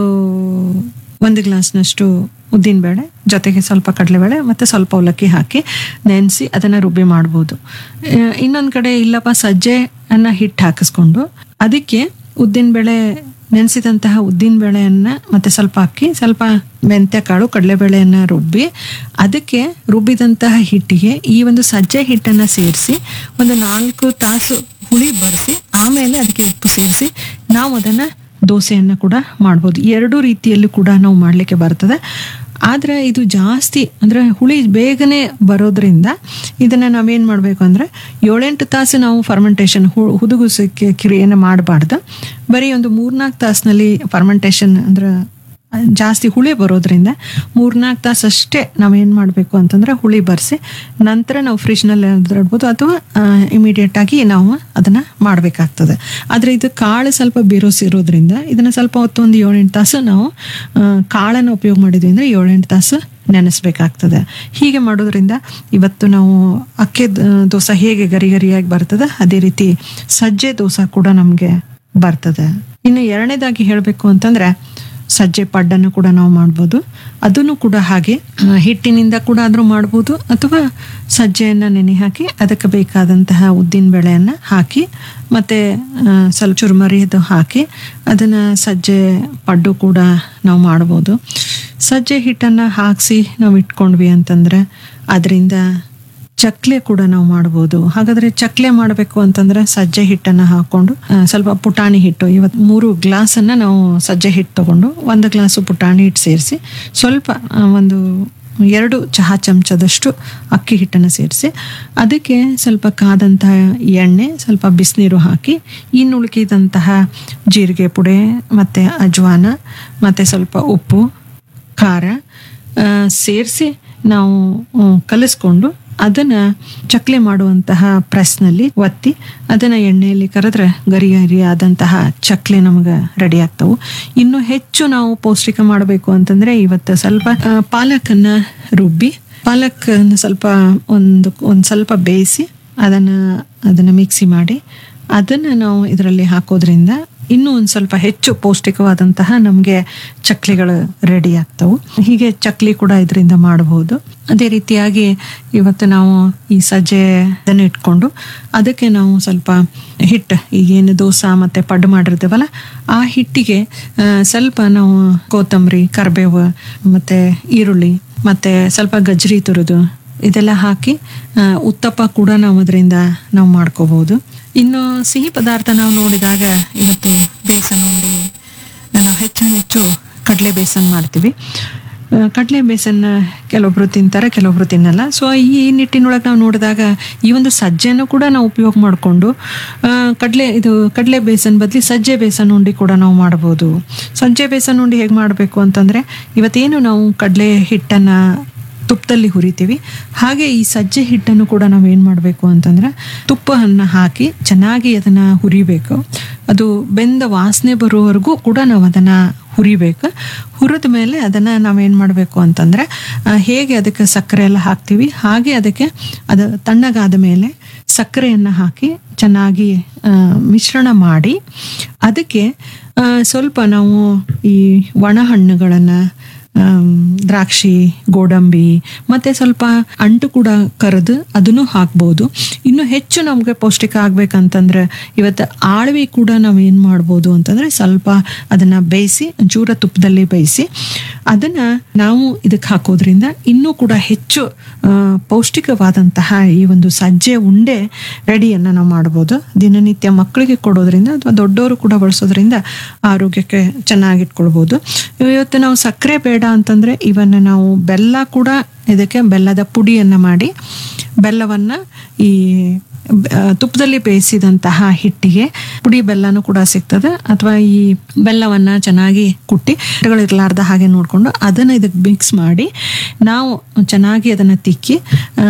ಒಂದು ಗ್ಲಾಸ್ನಷ್ಟು ಉದ್ದಿನಬೇಳೆ ಜೊತೆಗೆ ಸ್ವಲ್ಪ ಕಡಲೆಬೇಳೆ ಮತ್ತು ಸ್ವಲ್ಪ ಅವಲಕ್ಕಿ ಹಾಕಿ ನೆನೆಸಿ ಅದನ್ನು ರುಬ್ಬಿ ಮಾಡ್ಬೋದು ಇನ್ನೊಂದು ಕಡೆ ಇಲ್ಲಪ್ಪ ಸಜ್ಜೆಯನ್ನು ಹಿಟ್ಟು ಹಾಕಿಸ್ಕೊಂಡು ಅದಕ್ಕೆ ಉದ್ದಿನಬೇಳೆ ನೆನೆಸಿದಂತಹ ಉದ್ದಿನ ಬೇಳೆಯನ್ನ ಮತ್ತೆ ಸ್ವಲ್ಪ ಅಕ್ಕಿ ಸ್ವಲ್ಪ ಮೆಂತ್ಯ ಕಾಳು ಕಡಲೆಬೇಳೆಯನ್ನ ರುಬ್ಬಿ ಅದಕ್ಕೆ ರುಬ್ಬಿದಂತಹ ಹಿಟ್ಟಿಗೆ ಈ ಒಂದು ಸಜ್ಜೆ ಹಿಟ್ಟನ್ನ ಸೇರಿಸಿ ಒಂದು ನಾಲ್ಕು ತಾಸು ಹುಳಿ ಬರೆಸಿ ಆಮೇಲೆ ಅದಕ್ಕೆ ಉಪ್ಪು ಸೇರಿಸಿ ನಾವು ಅದನ್ನ ದೋಸೆಯನ್ನ ಕೂಡ ಮಾಡ್ಬೋದು ಎರಡು ರೀತಿಯಲ್ಲೂ ಕೂಡ ನಾವು ಮಾಡಲಿಕ್ಕೆ ಬರ್ತದೆ ಆದ್ರೆ ಇದು ಜಾಸ್ತಿ ಅಂದ್ರೆ ಹುಳಿ ಬೇಗನೆ ಬರೋದ್ರಿಂದ ಇದನ್ನ ನಾವೇನ್ ಮಾಡ್ಬೇಕು ಅಂದ್ರೆ ಏಳೆಂಟು ತಾಸು ನಾವು ಫರ್ಮೆಂಟೇಷನ್ ಹುದುಗುಸಕ್ಕೆ ಕ್ರಿಯೆನ ಮಾಡಬಾರ್ದು ಬರೀ ಒಂದು ಮೂರ್ನಾಲ್ಕು ತಾಸಿನಲ್ಲಿ ಫರ್ಮೆಂಟೇಷನ್ ಅಂದ್ರೆ ಜಾಸ್ತಿ ಹುಳಿ ಬರೋದ್ರಿಂದ ಮೂರ್ನಾಲ್ಕು ತಾಸು ಅಷ್ಟೇ ನಾವೇನು ಮಾಡಬೇಕು ಅಂತಂದ್ರೆ ಹುಳಿ ಬರೆಸಿ ನಂತರ ನಾವು ಫ್ರಿಜ್ನಲ್ಲಿ ಇಡ್ಬೋದು ಅಥವಾ ಇಮಿಡಿಯೇಟ್ ಆಗಿ ನಾವು ಅದನ್ನ ಮಾಡಬೇಕಾಗ್ತದೆ ಆದರೆ ಇದು ಕಾಳು ಸ್ವಲ್ಪ ಬಿರುಸಿರೋದ್ರಿಂದ ಇದನ್ನ ಸ್ವಲ್ಪ ಹೊತ್ತು ಒಂದು ಏಳೆಂಟು ತಾಸು ನಾವು ಆ, ಕಾಳನ್ನು ಉಪಯೋಗ ಮಾಡಿದ್ವಿ ಅಂದ್ರೆ ಏಳೆಂಟು ತಾಸು ನೆನೆಸ್ಬೇಕಾಗ್ತದೆ ಹೀಗೆ ಮಾಡೋದ್ರಿಂದ ಇವತ್ತು ನಾವು ಅಕ್ಕೆ ದೋಸೆ ಹೇಗೆ ಗರಿ ಗರಿಯಾಗಿ ಬರ್ತದೆ ಅದೇ ರೀತಿ ಸಜ್ಜೆ ದೋಸೆ ಕೂಡ ನಮಗೆ ಬರ್ತದೆ ಇನ್ನು ಎರಡನೇದಾಗಿ ಹೇಳಬೇಕು ಅಂತಂದ್ರೆ ಸಜ್ಜೆ ಪಡ್ಡನ್ನು ಕೂಡ ನಾವು ಮಾಡ್ಬೋದು ಅದನ್ನು ಕೂಡ ಹಾಗೆ ಆ, ಹಿಟ್ಟಿನಿಂದ ಕೂಡ ಆದರೂ ಮಾಡ್ಬೋದು ಅಥವಾ ಸಜ್ಜೆಯನ್ನು ನೆನೆ ಹಾಕಿ ಅದಕ್ಕೆ ಬೇಕಾದಂತಹ ಉದ್ದಿನ ಬೇಳೆಯನ್ನು ಹಾಕಿ ಮತ್ತು ಸ್ವಲ್ಪ ಚುರುಮರಿ ಅದು ಹಾಕಿ ಅದನ್ನು ಸಜ್ಜೆ ಪಡ್ಡು ಕೂಡ ನಾವು ಮಾಡ್ಬೋದು ಸಜ್ಜೆ ಹಿಟ್ಟನ್ನು ಹಾಕಿಸಿ ನಾವು ಇಟ್ಕೊಂಡ್ವಿ ಅಂತಂದರೆ ಅದರಿಂದ ಚಕ್ಲೆ ಕೂಡ ನಾವು ಮಾಡ್ಬೋದು ಹಾಗಾದ್ರೆ ಚಕ್ಲೆ ಮಾಡಬೇಕು ಅಂತಂದ್ರೆ ಸಜ್ಜೆ ಹಿಟ್ಟನ್ನು ಹಾಕೊಂಡು ಆ, ಸ್ವಲ್ಪ ಪುಟಾಣಿ ಹಿಟ್ಟು ಇವತ್ತು ಮೂರು ಗ್ಲಾಸನ್ನು ನಾವು ಸಜ್ಜೆ ಹಿಟ್ಟು ತಗೊಂಡು ಒಂದು ಗ್ಲಾಸು ಪುಟಾಣಿ ಹಿಟ್ಟು ಸೇರಿಸಿ ಸ್ವಲ್ಪ ಆ, ಒಂದು ಎರಡು ಚಹಾ ಚಮಚದಷ್ಟು ಅಕ್ಕಿ ಹಿಟ್ಟನ್ನು ಸೇರಿಸಿ ಅದಕ್ಕೆ ಸ್ವಲ್ಪ ಕಾದಂತಹ ಎಣ್ಣೆ ಸ್ವಲ್ಪ ಬಿಸಿನೀರು ಹಾಕಿ ಇನ್ನು ಉಳುಕಿದಂತಹ ಜೀರಿಗೆ ಪುಡಿ ಮತ್ತು ಅಜ್ವಾನ ಮತ್ತು ಸ್ವಲ್ಪ ಉಪ್ಪು ಖಾರ ಸೇರಿಸಿ ನಾವು ಆ, ಕಲಿಸ್ಕೊಂಡು ಅದನ್ನ ಚಕ್ಲೆ ಮಾಡುವಂತಹ ಪ್ರೆಸ್ನಲ್ಲಿ ಒತ್ತಿ ಅದನ್ನ ಎಣ್ಣೆಯಲ್ಲಿ ಕರೆದ್ರೆ ಗರಿ ಗರಿ ಆದಂತಹ ಚಕ್ಲೆ ನಮಗೆ ರೆಡಿ ಆಗ್ತವು ಇನ್ನು ಹೆಚ್ಚು ನಾವು ಪೌಷ್ಟಿಕ ಮಾಡಬೇಕು ಅಂತಂದ್ರೆ ಇವತ್ತು ಸ್ವಲ್ಪ ಆ, ಪಾಲಕನ್ನ ರುಬ್ಬಿ ಪಾಲಕ್ ಸ್ವಲ್ಪ ಒಂದು ಒಂದು ಸ್ವಲ್ಪ ಬೇಯಿಸಿ ಅದನ್ನ ಅದನ್ನ ಮಿಕ್ಸಿ ಮಾಡಿ ಅದನ್ನ ನಾವು ಇದರಲ್ಲಿ ಹಾಕೋದ್ರಿಂದ ಇನ್ನೂ ಒಂದು ಸ್ವಲ್ಪ ಹೆಚ್ಚು ಪೌಷ್ಟಿಕವಾದಂತಹ ನಮಗೆ ಚಕ್ಲಿಗಳು ರೆಡಿ ಆಗ್ತವು ಹೀಗೆ ಚಕ್ಲಿ ಕೂಡ ಇದರಿಂದ ಮಾಡಬಹುದು ಅದೇ ರೀತಿಯಾಗಿ ಇವತ್ತು ನಾವು ಈ ಸಜ್ಜೆ ಅದನ್ನು ಇಟ್ಕೊಂಡು ಅದಕ್ಕೆ ನಾವು ಸ್ವಲ್ಪ ಹಿಟ್ಟು ಈಗೇನು ದೋಸೆ ಮತ್ತು ಪಡ್ಡು ಮಾಡಿರ್ತೀವಲ್ಲ ಆ ಹಿಟ್ಟಿಗೆ ಆ, ಸ್ವಲ್ಪ ನಾವು ಕೊತ್ತಂಬರಿ ಕರಿಬೇವು ಮತ್ತು ಈರುಳ್ಳಿ ಮತ್ತು ಸ್ವಲ್ಪ ಗಜ್ರಿ ತುರಿದು ಇದೆಲ್ಲ ಹಾಕಿ ಆ, ಉತ್ತಪ್ಪ ಕೂಡ ನಾವು ಅದರಿಂದ ನಾವು ಮಾಡ್ಕೋಬಹುದು ಇನ್ನು ಸಿಹಿ ಪದಾರ್ಥ ನಾವು ನೋಡಿದಾಗ ಇವತ್ತು ಬೇಸನ್ ಉಂಡೆ ನಾವು ಹೆಚ್ಚು ಹೆಚ್ಚು ಕಡಲೆ ಬೇಸನ್ ಮಾಡ್ತೀವಿ ಆ, ಕಡಲೆ ಬೇಸನ್ ಕೆಲವೊಬ್ರು ತಿಂತಾರೆ ಕೆಲವೊಬ್ರು ತಿನ್ನಲ್ಲ ಸೊ ಈ ನಿಟ್ಟಿನೊಳಗೆ ನಾವು ನೋಡಿದಾಗ ಈ ಒಂದು ಸಜ್ಜೆಯನ್ನು ಕೂಡ ನಾವು ಉಪಯೋಗ ಮಾಡಿಕೊಂಡು ಕಡಲೆ ಇದು ಕಡಲೆ ಬೇಸನ್ ಬದಲಿ ಸಜ್ಜೆ ಬೇಸನ್ ಉಂಡೆ ಕೂಡ ನಾವು ಮಾಡ್ಬೋದು ಸಜ್ಜೆ ಬೇಸನ್ ಉಂಡೆ ಹೇಗೆ ಮಾಡಬೇಕು ಅಂತಂದರೆ ಇವತ್ತೇನು ನಾವು ಕಡಲೆ ಹಿಟ್ಟನ್ನು ತುಪ್ಪದಲ್ಲಿ ಹುರಿತೀವಿ ಹಾಗೆ ಈ ಸಜ್ಜೆ ಹಿಟ್ಟನ್ನು ಕೂಡ ನಾವು ಏನು ಮಾಡಬೇಕು ಅಂತಂದ್ರೆ ತುಪ್ಪವನ್ನು ಹಾಕಿ ಚೆನ್ನಾಗಿ ಅದನ್ನು ಹುರಿಬೇಕು ಅದು ಬೆಂದ ವಾಸನೆ ಬರೋವರೆಗೂ ಕೂಡ ನಾವು ಅದನ್ನು ಹುರಿಬೇಕು ಹುರಿದ ಮೇಲೆ ಅದನ್ನು ನಾವೇನು ಮಾಡಬೇಕು ಅಂತಂದರೆ ಆ, ಹೇಗೆ ಅದಕ್ಕೆ ಸಕ್ಕರೆ ಎಲ್ಲ ಹಾಕ್ತೀವಿ ಹಾಗೆ ಅದಕ್ಕೆ ಅದು ತಣ್ಣಗಾದ ಮೇಲೆ ಸಕ್ಕರೆಯನ್ನು ಹಾಕಿ ಚೆನ್ನಾಗಿ ಆ, ಮಿಶ್ರಣ ಮಾಡಿ ಅದಕ್ಕೆ ಆ, ಸ್ವಲ್ಪ ನಾವು ಈ ಒಣ ಹಣ್ಣುಗಳನ್ನು ಆಮ್, ದ್ರಾಕ್ಷಿ ಗೋಡಂಬಿ ಮತ್ತೆ ಸ್ವಲ್ಪ ಅಂಟು ಕೂಡ ಕರೆದು ಅದನ್ನು ಹಾಕ್ಬೋದು ಇನ್ನು ಹೆಚ್ಚು ನಮಗೆ ಪೌಷ್ಟಿಕ ಆಗ್ಬೇಕಂತಂದ್ರೆ ಇವತ್ತು ಆಳ್ವಿ ಕೂಡ ನಾವು ಏನು ಮಾಡ್ಬೋದು ಅಂತಂದ್ರೆ ಸ್ವಲ್ಪ ಅದನ್ನ ಬೇಯಿಸಿ ಒಂಚೂರ ತುಪ್ಪದಲ್ಲಿ ಬೇಯಿಸಿ ಅದನ್ನ ನಾವು ಇದಕ್ಕೆ ಹಾಕೋದ್ರಿಂದ ಇನ್ನೂ ಕೂಡ ಹೆಚ್ಚು ಆ, ಪೌಷ್ಟಿಕವಾದಂತಹ ಈ ಒಂದು ಸಜ್ಜೆ ಉಂಡೆ ರೆಡಿಯನ್ನು ನಾವು ಮಾಡ್ಬೋದು ದಿನನಿತ್ಯ ಮಕ್ಕಳಿಗೆ ಕೊಡೋದ್ರಿಂದ ಅಥವಾ ದೊಡ್ಡವರು ಕೂಡ ಬಳಸೋದ್ರಿಂದ ಆರೋಗ್ಯಕ್ಕೆ ಚೆನ್ನಾಗಿಟ್ಕೊಳ್ಬೋದು ಇವತ್ತು ನಾವು ಸಕ್ಕರೆ ಬೇಡ ಅಂತಂದ್ರೆ ಇವನ್ನ ನಾವು ಬೆಲ್ಲ ಕೂಡ ಇದಕ್ಕೆ ಬೆಲ್ಲದ ಪುಡಿಯನ್ನ ಮಾಡಿ ಬೆಲ್ಲವನ್ನ ಈ ಬ- ಆ, ತುಪ್ಪದಲ್ಲಿ ಬೇಯಿಸಿದಂತಹ ಹಿಟ್ಟಿಗೆ ಪುಡಿ ಬೆಲ್ಲನೂ ಕೂಡ ಸಿಗ್ತದೆ ಅಥವಾ ಈ ಬೆಲ್ಲವನ್ನ ಚೆನ್ನಾಗಿ ಕುಟ್ಟಿ ಇರಲಾರ್ದ ಹಾಗೆ ನೋಡಿಕೊಂಡು ಅದನ್ನ ಇದಕ್ಕೆ ಮಿಕ್ಸ್ ಮಾಡಿ ನಾವು ಚೆನ್ನಾಗಿ ಅದನ್ನ ತಿಕ್ಕಿ ಆ,